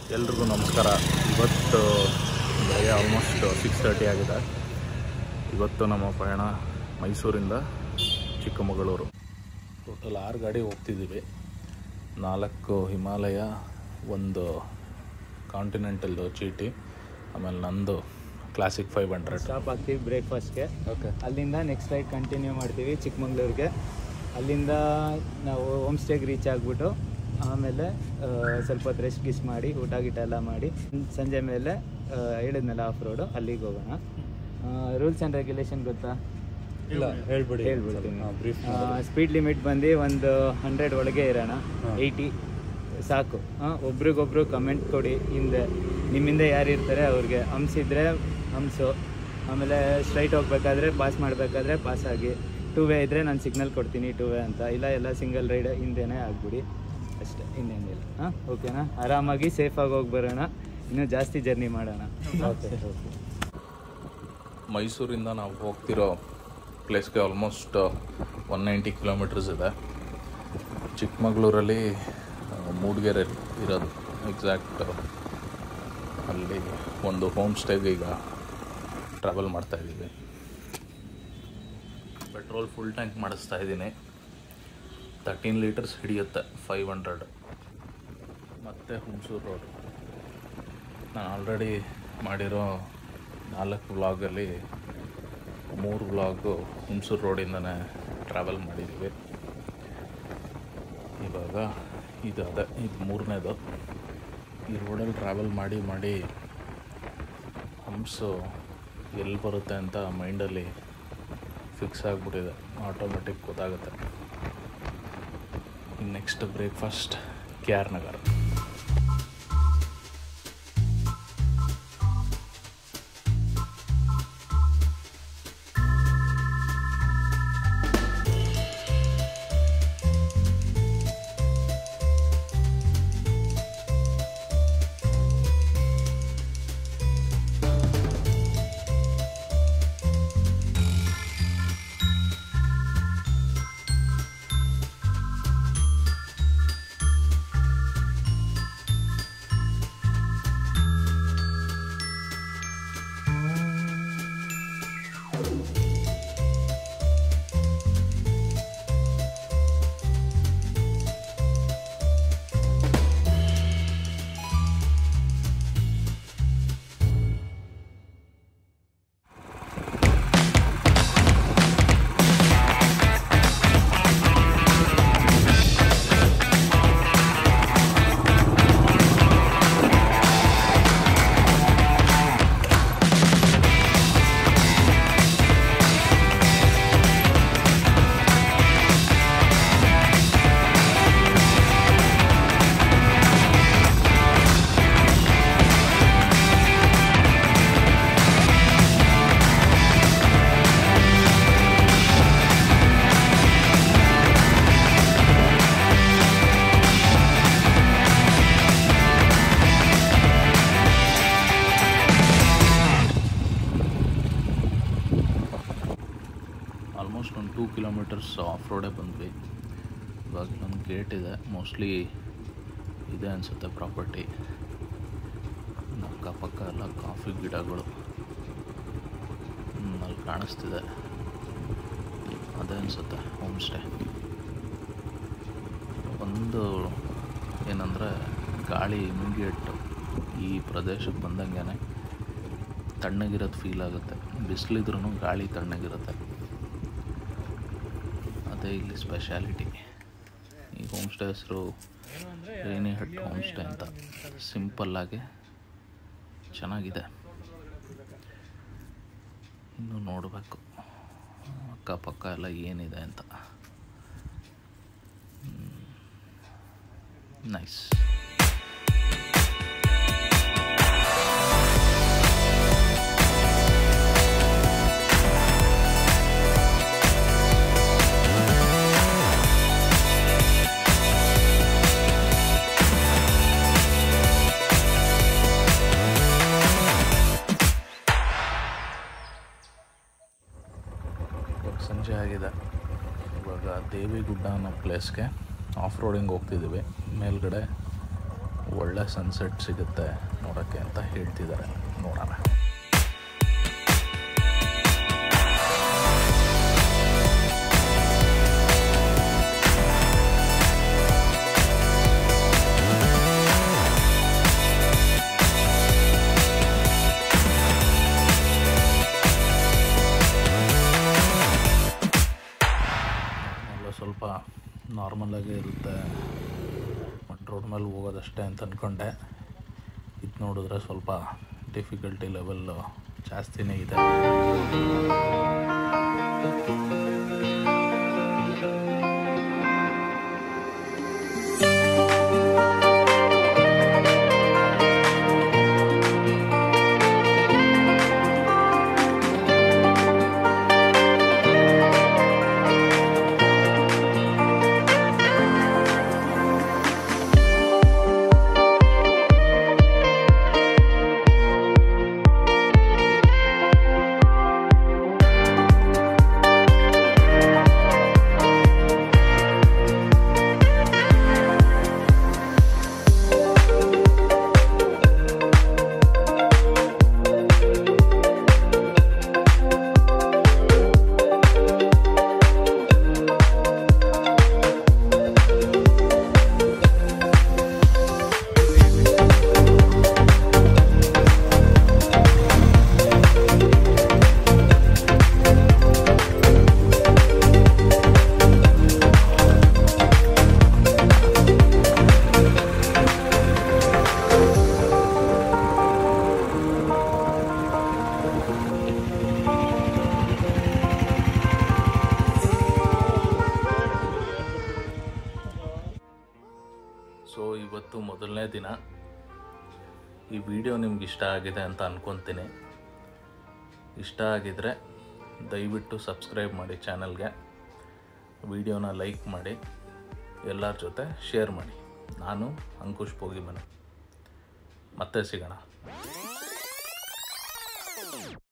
ಎಲ್ರಿಗೂ ನಮಸ್ಕಾರ ಇವತ್ತು ಬೆಳಗ್ಗೆ ಆಲ್ಮೋಸ್ಟ್ ಸಿಕ್ಸ್ ತರ್ಟಿ ಆಗಿದೆ ಇವತ್ತು ನಮ್ಮ ಪಯಣ ಮೈಸೂರಿಂದ ಚಿಕ್ಕಮಗಳೂರು ಟೋಟಲ್ ಆರು ಗಾಡಿ ಹೋಗ್ತಿದ್ದೀವಿ ನಾಲ್ಕು ಹಿಮಾಲಯ ಒಂದು ಕಾಂಟಿನೆಂಟಲ್ದು ಚೀಟಿ ಆಮೇಲೆ ನಂದು ಕ್ಲಾಸಿಕ್ ಫೈವ್ ಹಂಡ್ರೆಡ್ ಸ್ಟಾಪ್ ಆಗ್ತೀವಿ ಬ್ರೇಕ್ಫಾಸ್ಟ್ಗೆ ಓಕೆ ಅಲ್ಲಿಂದ ನೆಕ್ಸ್ಟ್ ರೈಡ್ ಕಂಟಿನ್ಯೂ ಮಾಡ್ತೀವಿ ಚಿಕ್ಕಮಂಗ್ಳೂರಿಗೆ ಅಲ್ಲಿಂದ ನಾವು ಹೋಮ್ ಸ್ಟೇಗೆ ರೀಚ್ ಆಗಿಬಿಟ್ಟು ಆಮೇಲೆ ಆ, ಸ್ವಲ್ಪ ಹೊತ್ತು ರೆಸ್ಟ್ ಗಿಸ್ ಮಾಡಿ ಊಟ ಗೀಟ ಎಲ್ಲ ಮಾಡಿ ಸಂಜೆ ಮೇಲೆ ಆ, ಹೇಳಿದ್ನಲ್ಲ ಆಫ್ ರೋಡು ಅಲ್ಲಿಗೆ ಹೋಗೋಣ ರೂಲ್ಸ್ ಆ್ಯಂಡ್ ರೆಗ್ಯುಲೇಷನ್ ಗೊತ್ತಾ ಇಲ್ಲ ಹೇಳ್ಬಿಡಿ ಹೇಳ್ಬಿಡ್ತೀನಿ ಬ್ರೀಫ್ ಸ್ಪೀಡ್ ಲಿಮಿಟ್ ಬಂದು ಒಂದು ಹಂಡ್ರೆಡ್ ಒಳಗೆ ಇರೋಣ ಏಯ್ಟಿ ಸಾಕು ಹಾಂ ಒಬ್ರಿಗೊಬ್ರು ಕಮೆಂಟ್ ಕೊಡಿ ಹಿಂದೆ ನಿಮ್ಮಿಂದ ಯಾರು ಇರ್ತಾರೆ ಅವ್ರಿಗೆ ಹಂಸಿದ್ರೆ ಹಂಸು ಆಮೇಲೆ ಸ್ಟ್ರೈಟ್ ಹೋಗ್ಬೇಕಾದ್ರೆ ಪಾಸ್ ಮಾಡಬೇಕಾದ್ರೆ ಪಾಸ್ ಆಗಿ ಟೂ ವೇ ಇದ್ದರೆ ನಾನು ಸಿಗ್ನಲ್ ಕೊಡ್ತೀನಿ ಟೂ ವೇ ಅಂತ ಇಲ್ಲ ಎಲ್ಲ ಸಿಂಗಲ್ ರೈಡ್ ಹಿಂದೆನೇ ಆಗ್ಬಿಡಿ ಅಷ್ಟೇ ಇನ್ನೇನಿಲ್ಲ ಹಾಂ ಓಕೆನಾ ಆರಾಮಾಗಿ ಸೇಫಾಗಿ ಹೋಗಿ ಬರೋಣ ಇನ್ನೂ ಜಾಸ್ತಿ ಜರ್ನಿ ಮಾಡೋಣ ಓಕೆ ಓಕೆ ಮೈಸೂರಿಂದ ನಾವು ಹೋಗ್ತಿರೋ ಪ್ಲೇಸ್ಗೆ ಆಲ್ಮೋಸ್ಟ್ ಒನ್ ನೈಂಟಿ ಕಿಲೋಮೀಟರ್ಸ್ ಇದೆ ಚಿಕ್ಕಮಗಳೂರಲ್ಲಿ ಮೂಡಿಗೆರೆ ಇರೋದು ಎಕ್ಸಾಕ್ಟ್ ಅಲ್ಲಿ ಒಂದು ಹೋಮ್ ಸ್ಟೇಗೆ ಈಗ ಟ್ರಾವೆಲ್ ಮಾಡ್ತಾ ಇದ್ದೀವಿ ಪೆಟ್ರೋಲ್ ಫುಲ್ ಟ್ಯಾಂಕ್ ಮಾಡಿಸ್ತಾ ಇದ್ದೀನಿ ತರ್ಟೀನ್ ಲೀಟರ್ಸ್ ಹಿಡಿಯುತ್ತೆ ಫೈವ್ ಹಂಡ್ರೆಡ್ ಮತ್ತು ಹುಣಸೂರು ರೋಡ್ ನಾನು ಆಲ್ರೆಡಿ ಮಾಡಿರೋ ನಾಲ್ಕು ವ್ಲಾಗಲ್ಲಿ ಮೂರು ವ್ಲಾಗು ಹುಣಸೂರು ರೋಡಿಂದನೇ ಟ್ರಾವೆಲ್ ಮಾಡಿದ್ದೀವಿ ಇವಾಗ ಇದು ಅದೇ ಇದು ಮೂರನೇದು ಈ ರೋಡಲ್ಲಿ ಟ್ರಾವೆಲ್ ಮಾಡಿ ಮಾಡಿ ಹಂಸು ಎಲ್ಲಿ ಬರುತ್ತೆ ಅಂತ ಮೈಂಡಲ್ಲಿ ಫಿಕ್ಸ್ ಆಗಿಬಿಟ್ಟಿದೆ ಆಟೋಮೆಟಿಕ್ ಗೊತ್ತಾಗುತ್ತೆ ಇನ್ನು next breakfast K R Nagar almost ಒಂದು ಟೂ ಕಿಲೋಮೀಟರ್ಸ್ ಆಫ್ ರೋಡೇ ಬಂದ್ವಿ ಇವಾಗ ಇಲ್ಲೊಂದು ಗೇಟ್ ಇದೆ ಮೋಸ್ಟ್ಲಿ ಇದೆ ಅನಿಸುತ್ತೆ ಪ್ರಾಪರ್ಟಿ ಅಕ್ಕಪಕ್ಕ ಎಲ್ಲ ಕಾಫಿ ಗಿಡಗಳು ಹ್ಮ್, ಅಲ್ಲಿ ಕಾಣಿಸ್ತಿದೆ ಅದೇ ಅನಿಸುತ್ತೆ ಹೋಮ್ ಸ್ಟೇ ಒಂದು ಏನಂದರೆ ಗಾಳಿ ಇಮಿಡಿಯೇಟ್ ಈ ಪ್ರದೇಶಕ್ಕೆ ಬಂದಂಗೆ ತಣ್ಣಗಿರೋದು ಫೀಲ್ ಆಗುತ್ತೆ ಬಿಸಿಲಿದ್ರೂ ಗಾಳಿ ತಣ್ಣಗಿರುತ್ತೆ ಅದೇ ಇಲ್ಲಿ ಸ್ಪೆಷಾಲಿಟಿ ಈ ಹೋಮ್ ಸ್ಟೇ ಹೆಸರು ರೇನಿ ಹಟ್ ಹೋಮ್ ಸ್ಟೇ ಅಂತ ಸಿಂಪಲ್ಲಾಗಿ ಚೆನ್ನಾಗಿದೆ ಇನ್ನು ನೋಡಬೇಕು ಅಕ್ಕಪಕ್ಕ ಎಲ್ಲ ಏನಿದೆ ಅಂತ ನೈಸ್ ಇವಾಗ ಸಂಜೆ ಆಗಿದೆ ಇವಾಗ ದೇವಿಗುಡ್ಡ ಅನ್ನೋ ಪ್ಲೇಸ್ಗೆ ಆಫ್ ರೋಡಿಂಗ್ ಹೋಗ್ತಿದ್ದೀವಿ ಮೇಲ್ಗಡೆ ಒಳ್ಳೆ ಸನ್ಸೆಟ್ ಸಿಗುತ್ತೆ ನೋಡೋಕ್ಕೆ ಅಂತ ಹೇಳ್ತಿದ್ದಾರೆ ನೋಡೋಣ ಎಲ್ಲ ಸ್ವಲ್ಪ ನಾರ್ಮಲಾಗೇ ಇರುತ್ತೆ ಒಂದು ರೋಡ್ ಮೇಲೆ ಹೋಗೋದಷ್ಟೇ ಅಂತ ಅಂದ್ಕೊಂಡೆ ಇದು ನೋಡಿದ್ರೆ ಸ್ವಲ್ಪ ಡಿಫಿಕಲ್ಟಿ ಲೆವೆಲ್ಲು ಜಾಸ್ತಿನೇ ಇದೆ ಸೊ ಇವತ್ತು ಮೊದಲನೇ ದಿನ ಈ ವಿಡಿಯೋ ನಿಮ್ಗೆ ಇಷ್ಟ ಆಗಿದೆ ಅಂತ ಅಂದ್ಕೊತೀನಿ ಇಷ್ಟ ಆಗಿದರೆ ದಯವಿಟ್ಟು ಸಬ್ಸ್ಕ್ರೈಬ್ ಮಾಡಿ ಚಾನಲ್ಗೆ ವಿಡಿಯೋನ ಲೈಕ್ ಮಾಡಿ ಎಲ್ಲರ ಜೊತೆ ಶೇರ್ ಮಾಡಿ ನಾನು ಅಂಕುಶ್ ಪೋಗಿಮನೆ ಮತ್ತೆ ಸಿಗೋಣ